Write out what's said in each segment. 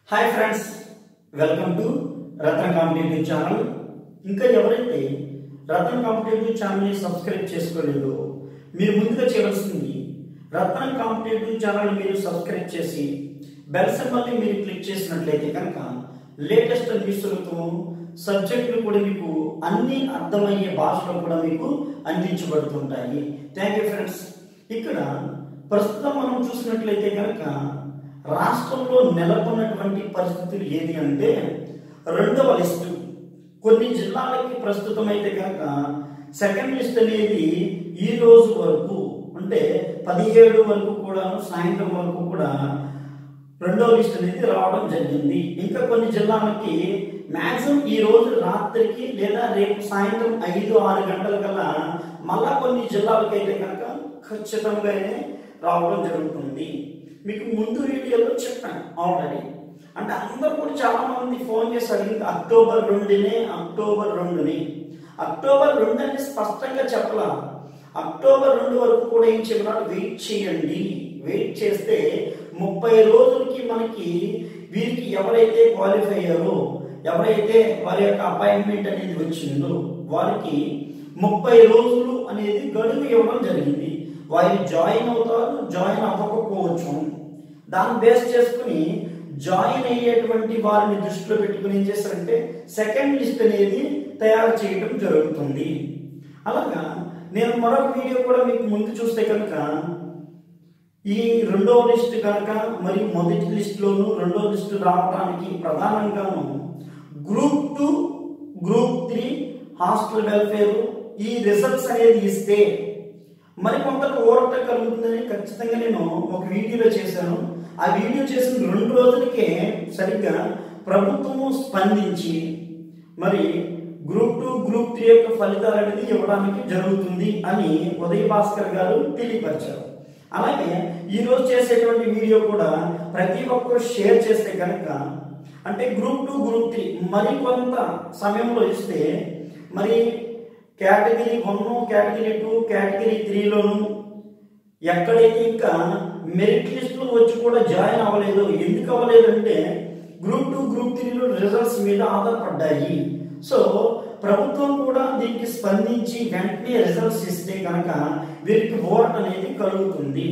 Hi friends welcome to Ratna competitive channel ఇంకా ఎవరైతే రత్న competitive ఛానల్ని సబ్స్క్రైబ్ చేసుకోలేదో మీరు ముందుగా చేయవలసింది రత్న కాంపిటేటివ్ ఛానల్ మీరు సబ్స్క్రైబ్ చేసి బెల్ సింబల్ని మీరు క్లిక్ చేసినట్లయితే కనుక లేటెస్ట్ న్యూస్లతో సబ్జెక్టులు కూడా మీకు అన్ని అర్థమయ్యే భాషలో కూడా మీకు అందించబడుతుంటాయి థ్యాంక్ యూ ఫ్రెండ్స్ ఇక్కడ ప్రస్తుతం మనం చూసినట్లయితే కనుక రాష్ట్రంలో నెలకొన్నటువంటి పరిస్థితులు ఏది అంటే రెండవ లిస్టు కొన్ని జిల్లాలకి ప్రస్తుతం అయితే కనుక సెకండ్ లిస్ట్ అనేది ఈ రోజు వరకు అంటే పదిహేడు వరకు కూడా సాయంత్రం వరకు కూడా రెండవ లిస్ట్ అనేది రావడం జరిగింది ఇంకా కొన్ని జిల్లాలకి మ్యాక్సిమం ఈ రోజు రాత్రికి లేదా రేపు సాయంత్రం ఐదు ఆరు గంటల కల్లా మళ్ళా కొన్ని జిల్లాలకైతే కనుక ఖచ్చితంగానే రావడం జరుగుతుంది మీకు ముందు వీడియోలో చెప్పాను ఆల్రెడీ అంటే అందరూ కూడా చాలా మంది ఫోన్ చేసి అడిగింది అక్టోబర్ రెండునే అక్టోబర్ రెండుని అక్టోబర్ రెండు అని స్పష్టంగా చెప్పలా అక్టోబర్ రెండు వరకు కూడా ఏం చెప్పినాడు వెయిట్ చేయండి వెయిట్ చేస్తే ముప్పై రోజులకి మనకి వీరికి ఎవరైతే క్వాలిఫై అయ్యారో ఎవరైతే వారి యొక్క అపాయింట్మెంట్ అనేది వచ్చిందో వారికి ముప్పై రోజులు అనేది గడువు ఇవ్వడం జరిగింది వారు జాయిన్ అవుతారు జాయిన్ అవ్వకపోవచ్చు దాన్ని బేస్ చేసుకుని జాయిన్ అయ్యేటువంటి వారిని దృష్టిలో పెట్టుకుని ఏం చేస్తారంటే సెకండ్ లిస్ట్ అనేది తయారు చేయడం జరుగుతుంది అలాగా నేను మరొక వీడియో కూడా మీకు ముందు చూస్తే కనుక ఈ రెండవ లిస్ట్ కనుక మరియు మొదటి లిస్టులోను రెండవ లిస్ట్ రావడానికి ప్రధానంగాను group two group three hostel welfare ఈ రిజల్ట్స్ అనేది ఇస్తే మరి కొంతకు ఊరట కలుగుతుందని ఖచ్చితంగా నేను ఒక వీడియోలో చేశాను ఆ వీడియో చేసిన రెండు రోజులకే సరిగ్గా ప్రభుత్వము స్పందించి మరి గ్రూప్ టూ గ్రూప్ త్రీ యొక్క ఫలితాలు అనేది ఇవ్వడానికి జరుగుతుంది అని ఉదయ భాస్కర్ గారు తెలియపరిచారు అలాగే ఈ రోజు చేసేటువంటి వీడియో కూడా ప్రతి ఒక్కరు షేర్ చేస్తే కనుక అంటే గ్రూప్ టూ గ్రూప్ త్రీ మరి కొంత సమయంలో ఇస్తే మరి category one category two category త్రీలోను ఎక్కడైతే ఇంకా మెరిట్ లిస్టులు వచ్చి కూడా జాయిన్ అవ్వలేదు ఎందుకు అవ్వలేదు అంటే గ్రూప్ టూ గ్రూప్ త్రీలో రిజల్ట్స్ మీద ఆధారపడ్డాయి సో ప్రభుత్వం కూడా దీనికి స్పందించి వెంటనే రిజల్ట్స్ ఇస్తే కనుక వీరికి ఓట్ అనేది కలుగుతుంది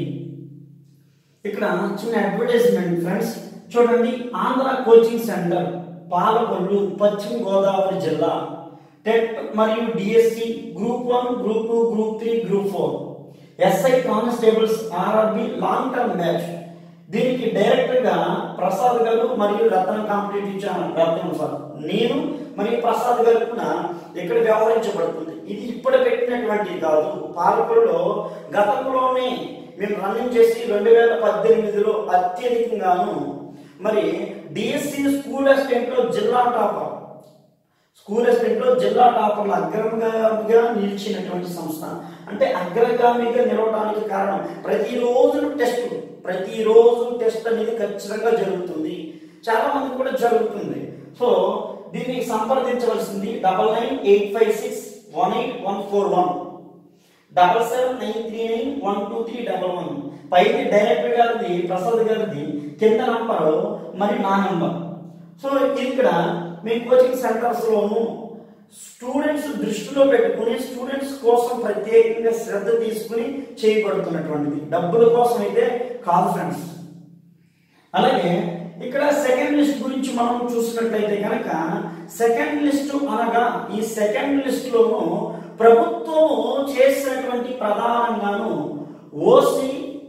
ఇక్కడ చిన్న అడ్వర్టైజ్మెంట్ ఫ్రెండ్స్ చూడండి ఆంధ్ర కోచింగ్ సెంటర్ పాలకొల్లు పశ్చిమ గోదావరి జిల్లా టెట్ మరియు DSC group one group two group three group four SI constables RRB long term batch దీనికి డైరెక్టర్ గా ప్రసాద్ గారు మరియు Ratna competitive channel Ratnam sir నేను మరియు ప్రసాద్ గారు కూడా ఇక్కడ వ్యవహరించబడుతుంది ఇది ఇప్పుడు పెట్టినటువంటిది కాదు పాలకుల్లో గతంలోనే మేము రన్నింగ్ చేసి రెండు వేల పద్దెనిమిదిలో అత్యధికంగాను మరి డిఎస్సి స్కూల్ అసిస్టెంట్ లో జిల్లా టాపర్ స్కూల్ అసిస్టెంట్ లో జిల్లా టాపర్లు అగ్రగామిగా నిలిచినటువంటి సంస్థ అంటే అగ్రగామిగా నిలవడానికి కారణం ప్రతిరోజు టెస్ట్ ప్రతిరోజు టెస్ట్ అనేది ఖచ్చితంగా జరుగుతుంది చాలా మంది కూడా జరుగుతుంది సో దీనికి సంప్రదించవలసింది double nine eight five six one eight one four one double seven nine three nine one two three double one పైకి డైరెక్టర్ గారిది ప్రసాద్ గారిది కింద నంబర్ మరి నా నంబర్ సో ఇక్కడ మీ కోచింగ్ సెంటర్స్ లోను స్టూడెంట్స్ దృష్టిలో పెట్టుకుని స్టూడెంట్స్ కోసం ప్రత్యేకంగా శ్రద్ధ తీసుకుని చేయబడుతున్నటువంటిది డబ్బుల కోసం అయితే కాదు ఫ్రెండ్స్ అలాగే ఇక్కడ సెకండ్ లిస్ట్ గురించి మనం చూసినట్లయితే కనుక సెకండ్ లిస్ట్ అనగా ఈ సెకండ్ లిస్ట్ లోను ప్రభుత్వం చేసినటువంటి ప్రధానంగాను ఓసి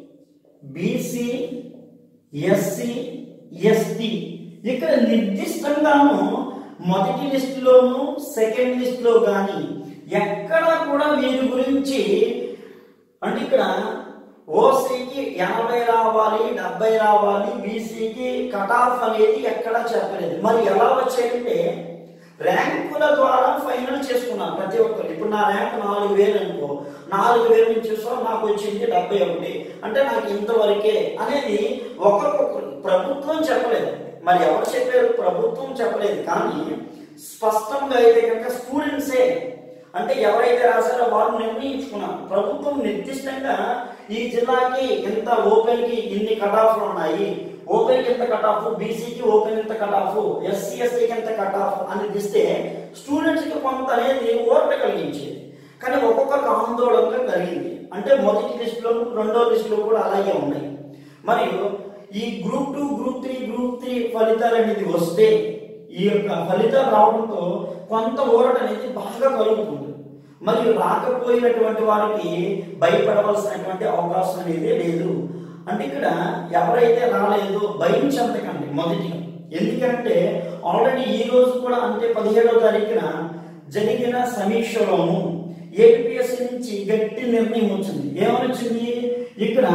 బీసీ ఎస్సీ ఎస్టీ ఇక్కడ నిర్దిష్టంగాను మొదటి లిస్టులోను సెకండ్ లిస్టులో కానీ ఎక్కడ కూడా వీరి గురించి అంటే ఇక్కడ ఓసీకి ఎనభై రావాలి డెబ్బై రావాలి బీసీకి కట్ ఆఫ్ అనేది ఎక్కడా చెప్పలేదు మరి ఎలా వచ్చాయంటే ర్యాంకుల ద్వారా ఫైనల్ చేసుకున్నారు ప్రతి ఒక్కరు ఇప్పుడు నా ర్యాంక్ నాలుగు వేలు అనుకో నాలుగు వేలు నుంచి చూసా నాకు వచ్చింది డెబ్బై ఒకటి అంటే నాకు ఇంతవరకే అనేది ఒకరికొకరు ప్రభుత్వం చెప్పలేదు మరి ఎవరు చెప్పారు ప్రభుత్వం చెప్పలేదు కానీ స్పష్టంగా అయితే కనుక స్టూడెంట్సే అంటే ఎవరైతే రాశారో వారు నిర్ణయించుకున్నారు ప్రభుత్వం నిర్దిష్టంగా ఈ జిల్లాకి ఇంత ఓపెన్ కి ఇన్ని కట్ ఆఫ్లు ఉన్నాయి ఓపెన్కి ఎంత కట్ ఆఫ్ బీసీకి ఓపెన్ ఎంత కట్ ఆఫ్ ఎస్సీ ఎస్టీకి ఎంత కట్ ఆఫ్ అని ఇస్తే స్టూడెంట్స్కి కొంత అనేది ఓర్ట కలిగించేది కానీ ఒక్కొక్కరికి ఆందోళనగా కలిగింది అంటే మొదటి లిస్టులో రెండో లిస్టులో కూడా అలాగే ఉన్నాయి మరియు ఈ group two group three group three ఫలితాలు అనేది వస్తే ఈ యొక్క ఫలితాలు రావడంతో కొంత ఊరట అనేది బాగా కలుగుతుంది మరియు రాకపోయినటువంటి వారికి భయపడవలసినటువంటి అవకాశం అనేది లేదు అంటే ఇక్కడ ఎవరైతే రాలేదో భయం చెందకండి మొదటిగా ఎందుకంటే ఆల్రెడీ ఈ రోజు కూడా అంటే పదిహేడవ తారీఖున జరిగిన సమీక్షలోను ఏపీఎస్సీ నుంచి గట్టి నిర్ణయం వచ్చింది ఏమని వచ్చింది ఇక్కడ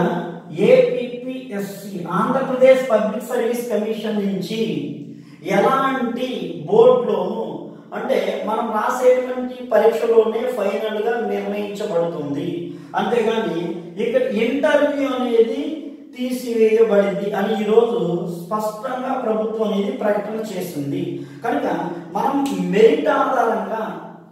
APSC Andhra Pradesh public service commission నుంచి ఎలాంటి బోర్డులోను అంటే మనం రాసేటువంటి పరీక్షలోనే ఫైనల్ గా నిర్ణయించబడుతుంది అంతేగాని ఇక్కడ ఇంటర్వ్యూ అనేది తీసివేయబడింది అని ఈరోజు స్పష్టంగా ప్రభుత్వం అనేది ప్రకటన చేసింది కనుక మనం మెరిట్ ఆధారంగా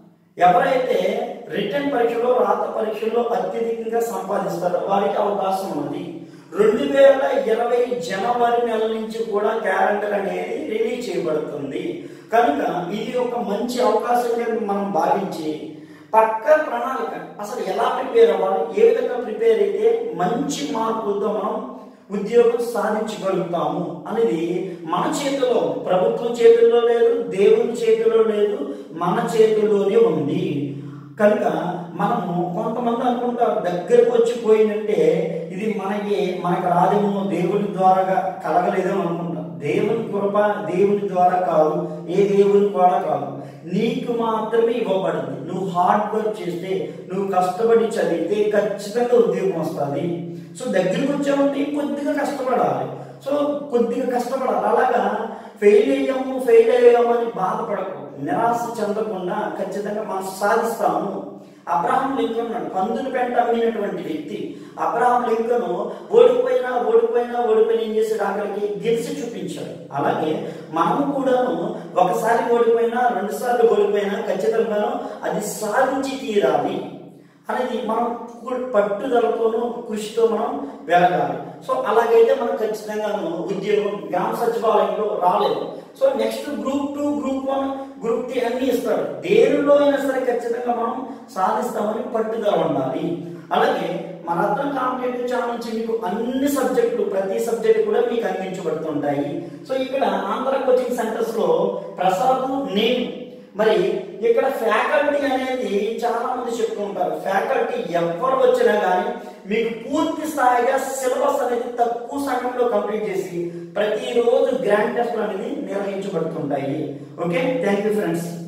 ఎవరైతే రిటర్న్ పరీక్షలో రాత పరీక్షలో అత్యధికంగా సంపాదిస్తారో వారికి అవకాశం ఉంది రెండు వేల ఇరవై జనవరి నెల నుంచి కూడా క్యాలెండర్ అనేది రిలీజ్ చేయబడుతుంది కనుక ఇది ఒక మంచి అవకాశంగా మనం భావించి పక్క ప్రణాళిక అసలు ఎలా ప్రిపేర్ అవ్వాలి ఏ విధంగా ప్రిపేర్ అయితే మంచి మార్కులతో మనం ఉద్యోగం సాధించగలుగుతాము అనేది మన చేతిలో ఉంది. ప్రభుత్వం చేతుల్లో లేదు దేవుని చేతిలో లేదు మన చేతిలోనే ఉంది కనుక మనము కొంతమంది అనుకుంటారు దగ్గరకు వచ్చి పోయిందంటే ఇది మనకి మనకు రాదేమో దేవుని ద్వారా కలగలేదేమో అనుకుంటాం దేవుని కృప దేవుని ద్వారా కాదు ఏ దేవుని కూడా కాదు నీకు మాత్రమే ఇవ్వబడింది నువ్వు హార్డ్ వర్క్ చేస్తే నువ్వు కష్టపడి చదివితే ఖచ్చితంగా ఉద్యోగం వస్తుంది సో దగ్గరికి వచ్చామంటే కొద్దిగా కష్టపడాలి సో కొద్దిగా కష్టపడాలి అలాగా ఫెయిల్ అయ్యాము ఫెయిల్ అయ్యాము అని బాధపడకు నిరాశ చెందకుండా ఖచ్చితంగా మనం సాధిస్తాము అబ్రహాం లింకన్ ఉన్నాడు పందులు పెంట అమ్మినటువంటి వ్యక్తి అబ్రహాం లింకన్ ఓడిపోయినా ఓడిపోయినా ఓడిపోయినా ఏం చేసాడు అక్కడికి గెలిచి చూపించాడు అలాగే మనము కూడాను ఒకసారి ఓడిపోయినా రెండు సార్లు ఓడిపోయినా ఖచ్చితంగాను అది సాధించి తీరాలి అనేది మనం కు- పట్టుదలతోనూ కృషితో మనం వెళ్ళగాలి సో అలాగైతే మనం ఖచ్చితంగాను ఉద్యోగం గ్రామ సచివాలయంలో రాలేదు so next group two group one group three అన్ని ఇస్తాడు దేనిలో అయినా సరే ఖచ్చితంగా మనం సాధిస్తామని పట్టుదల ఉండాలి అలాగే మన అర్థం కాంపిటేటివ్ ఛానల్ నుంచి మీకు అన్ని సబ్జెక్టులు ప్రతి సబ్జెక్ట్ కూడా మీకు అందించబడుతుంటాయి సో ఇక్కడ ఆంధ్ర కోచింగ్ సెంటర్స్ లో ప్రసాద్ నేను మరి ఇక్కడ ఫ్యాకల్టీ అనేది చాలా మంది చెప్తుంటారు ఫ్యాకల్టీ ఎవరు వచ్చినా కానీ మీకు పూర్తి స్థాయిగా సిలబస్ అనేది తక్కువ సమయంలో కంప్లీట్ చేసి ప్రతిరోజు గ్రాండ్ టెస్ట్లు అనేది నిర్వహించబడుతుంటాయి ఓకే థ్యాంక్ యూ ఫ్రెండ్స్